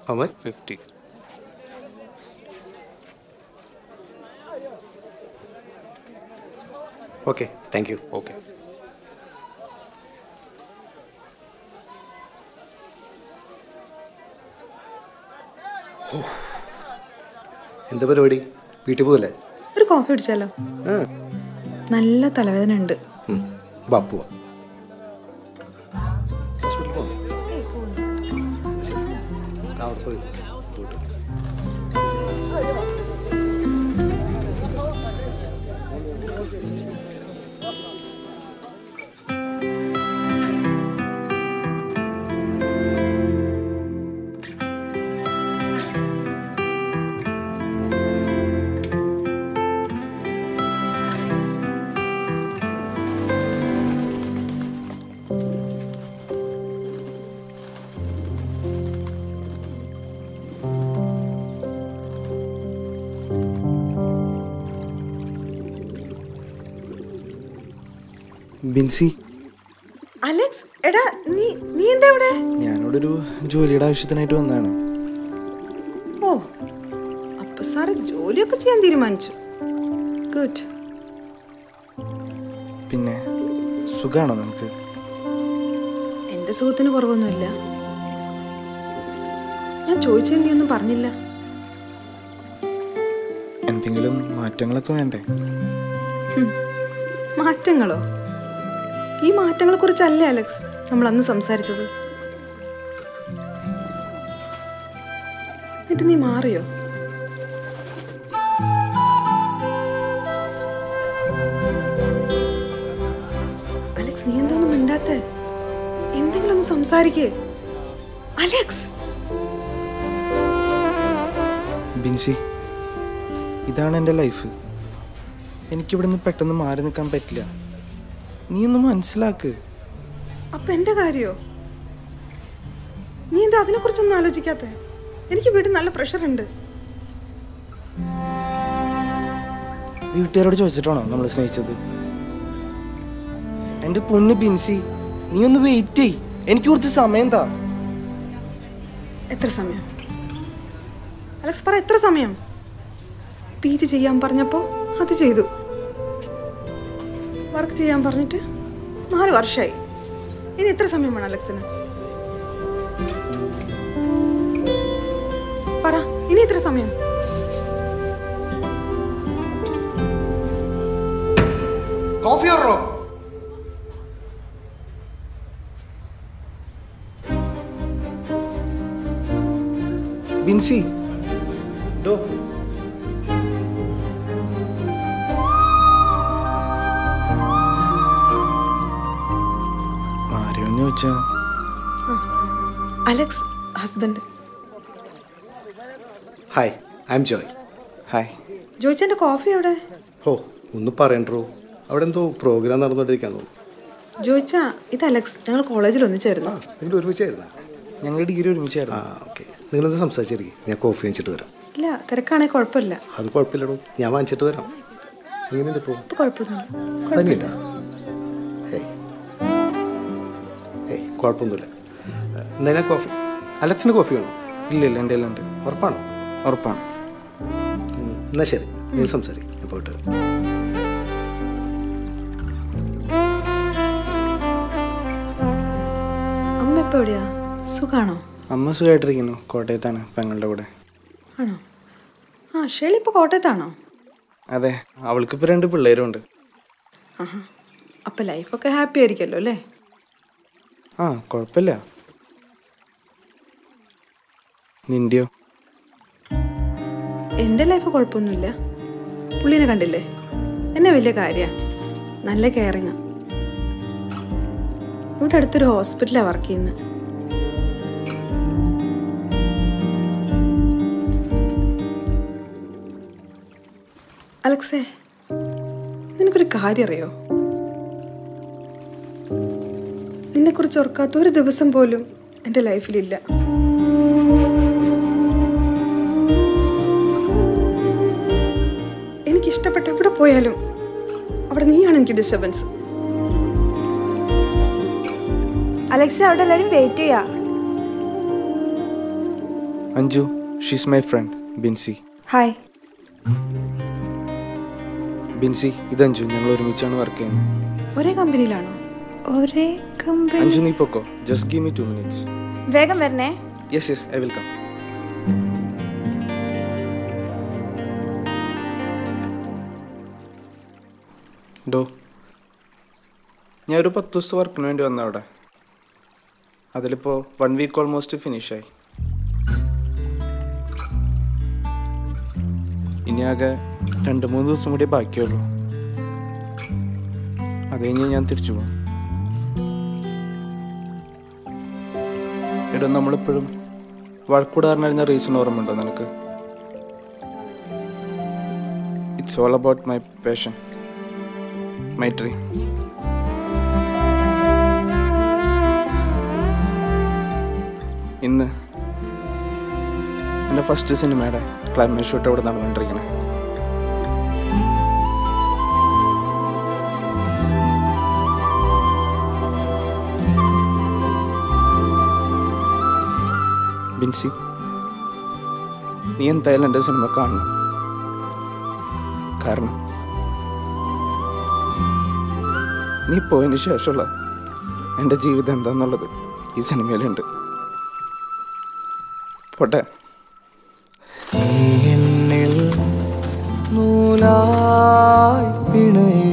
How much? Fifty Okay, thank you. Okay എന്താ പരിപാടി വീട്ടിൽ പോകല്ലേ ഒരു കോഫി കുടിച്ചാലോ ആ നല്ല തലവേദന ഉണ്ട് ഉം. വാ പോവാം ഹോസ്പിറ്റലിൽ പോവാം ശരി താ അവിടെ പോയി പോയിട്ട് വരാം. ബിൻസി അലക്സ് എടാ നീ നീ എന്താ ഇവിടെ ഞാനിവിടെ ഒരു ജോലിയുടെ ആവശ്യത്തിനായിട്ട് വന്നതാണ് ഓ അപ്പൊ സാറ് ജോലിയൊക്കെ ചെയ്യാൻ തീരുമാനിച്ചു ഗുഡ് പിന്നെ സുഖാണോ നമുക്ക് എന്റെ സുഖത്തിന് കുറവൊന്നുമില്ല ഞാൻ ചോദിച്ചത് നീ ഒന്നും പറഞ്ഞില്ല എന്തെങ്കിലും മാറ്റങ്ങളൊക്കെ വേണ്ടേ മാറ്റങ്ങളോ ഈ മാറ്റങ്ങളെ കുറിച്ചല്ലേ അലക്സ് നമ്മൾ അന്ന് സംസാരിച്ചത് എന്നിട്ട് നീ മാറിയോ അലക്സ് നീ എന്താ ഒന്നും മിണ്ടാത്തെ എന്തെങ്കിലും ഒന്ന് സംസാരിക്കേ അലക്സ് ബിൻസി ഇതാണ് എൻ്റെ ലൈഫ് എനിക്കിവിടുന്ന് പെട്ടെന്ന് മാറി നിൽക്കാൻ പറ്റില്ല നീ ഒന്ന് മനസ്സിലാക്ക് അപ്പൊ എന്റെ കാര്യോ നീ എന്താ അതിനെ കുറിച്ചൊന്നും ആലോചിക്കാത്തെ എനിക്ക് വീട്ടിൽ നല്ല പ്രഷർ ഉണ്ട് വീട്ടുകാരോട് ചോദിച്ചിട്ടാണോ നമ്മൾ സ്നേഹിച്ചത് എൻ്റെ പൊന്ന് ബിൻസി നീ ഒന്ന് വെയിറ്റ് ചെയ് എനിക്ക് കുറച്ച് സമയം താ എത്ര സമയം അലക്സ് പറ എത്ര സമയം പി ജി ചെയ്യാൻ പറഞ്ഞപ്പോ അത് ചെയ്തു വർക്ക് ചെയ്യാൻ പറഞ്ഞിട്ട് നാല് വർഷമായി ഇനി എത്ര സമയം വേണം അലക്സിന് പറ ഇനി എത്ര സമയം കോഫി ഓർഡറോ ബിൻസി ഡോ ആരെയൊന്ന് ചോദിച്ചാ Alex husband hi I'm Joy hi ജോയിച്ചെന്റെ കോഫി എവിടെ ഓ ഒന്ന് പറയണ്ടോ അവിടെ എന്തോ പ്രോഗ്രാം നടന്നുകൊണ്ടിരിക്കാൻ തോന്നുന്നു ജോയിച്ച ഇത് അലക്സ് ഞങ്ങൾ കോളേജിൽ ഒന്നിച്ചായിരുന്നു നിങ്ങൾ ഒരുമിച്ചായിരുന്ന ഞങ്ങൾ ഡിഗ്രി ആ ഒരുമിച്ചായിരുന്നു ഓക്കെ നിങ്ങളെന്ത് സംസാരിച്ചിരിക്കും ഞാൻ കോഫി വാങ്ങിച്ചിട്ട് വരാം ഇല്ല തിരക്കാണെങ്കിൽ കുഴപ്പമില്ല അത് കുഴപ്പമില്ലടോ ഞാൻ വാങ്ങിച്ചിട്ട് വരാം എങ്ങനെയുണ്ട് ഇപ്പോൾ ഇപ്പൊ കുഴപ്പമൊന്നുമില്ല പനിയുണ്ടോ ഹേയ് ഏയ് കുഴപ്പമൊന്നുമില്ല എന്നാ ഞാൻ കോഫി അലക്സിന് കോഫി വേണോ ഇല്ല ഇല്ല എൻ്റെ ഉണ്ട് ഉറപ്പാണോ ഉറപ്പാണ് ഉം, എന്നാ ശരി നിങ്ങൾ സംസാരിക്കും ഞാൻ പോയിട്ട് വരാം അമ്മ ഇപ്പൊ എവിടെയാ സുഖാണോ അമ്മ സുഖമായിട്ടിരിക്കുന്നു കോട്ടയത്താണ് പെങ്ങളുടെ കൂടെ ആണോ ആ ഷേളി ഇപ്പൊ കോട്ടയത്താണോ അതെ അവൾക്കിപ്പോൾ രണ്ട് പിള്ളേരും ഉണ്ട് ആഹാ അപ്പൊ ലൈഫൊക്കെ ഹാപ്പി ആയിരിക്കല്ലോ അല്ലേ ആ കുഴപ്പമില്ല നിന്റെയോ എൻ്റെ ലൈഫ് കുഴപ്പമൊന്നുമില്ല പുള്ളീനെ കണ്ടില്ലേ എന്നെ വലിയ കാര്യ നല്ല കെയറിങ്ങാ ഇവിടെ അടുത്തൊരു ഹോസ്പിറ്റലാണ് വർക്ക് ചെയ്യുന്നത് അലക്സേ നിനക്കൊരു കാര്യം അറിയോ നിന്നെക്കുറിച്ച് ഓർക്കാത്ത ഒരു ദിവസം പോലും എൻ്റെ ലൈഫിലില്ല എനിക്ക് ഇഷ്ടപ്പെട്ട എവിടെ പോയാലും അവിടെ നീയാണ് എനിക്ക് ഡിസ്റ്റർബൻസ് അലക്സ അവിടെ എല്ലാരും വെയിറ്റ് ചെയ്യാ Anju she's my friend Binsi hi Binsi ഇത് അഞ്ജു ഞങ്ങൾ ഒരുമിച്ചാണ് വർക്ക് ചെയ്യുന്നത് ഒരേ കമ്പനിയിലാണോ ഒരേ കമ്പനി അഞ്ജു നീ പൊക്കോ just give me two minutes വേഗം വരണേ yes yes I will come ഡോ ഞാൻ ഒരു പത്ത് ദിവസത്തെ വർക്കിന് വേണ്ടി വന്ന അവിടെ അതിലിപ്പോൾ വൺ വീക്ക് ഓൾമോസ്റ്റ് ഫിനിഷായി ഇനി ആകെ രണ്ട് മൂന്ന് ദിവസം കൂടി ബാക്കിയുള്ളൂ അത് കഴിഞ്ഞ് ഞാൻ തിരിച്ചു പോകും എടാ നമ്മളിപ്പോഴും വഴക്കൂടാറിനറിഞ്ഞ റീസൺ ഓർമ്മയുണ്ടോ നിനക്ക് it's all about my passion my dream ഇന്ന് എൻ്റെ ഫസ്റ്റ് സിനിമയുടെ ക്ലൈമാക്സ് ഷൂട്ട് അവിടെ നടന്നുകൊണ്ടിരിക്കണേ ബിൻസി നീ എന്തായാലും എൻ്റെ സിനിമ കാണണം കാരണം നീ പോയതിന് ശേഷമുള്ള എൻ്റെ ജീവിതം എന്താന്നുള്ളത് ഈ സിനിമയിലുണ്ട് പോട്ടെ നീ എന്നിൽ നൂലായി പിണയെ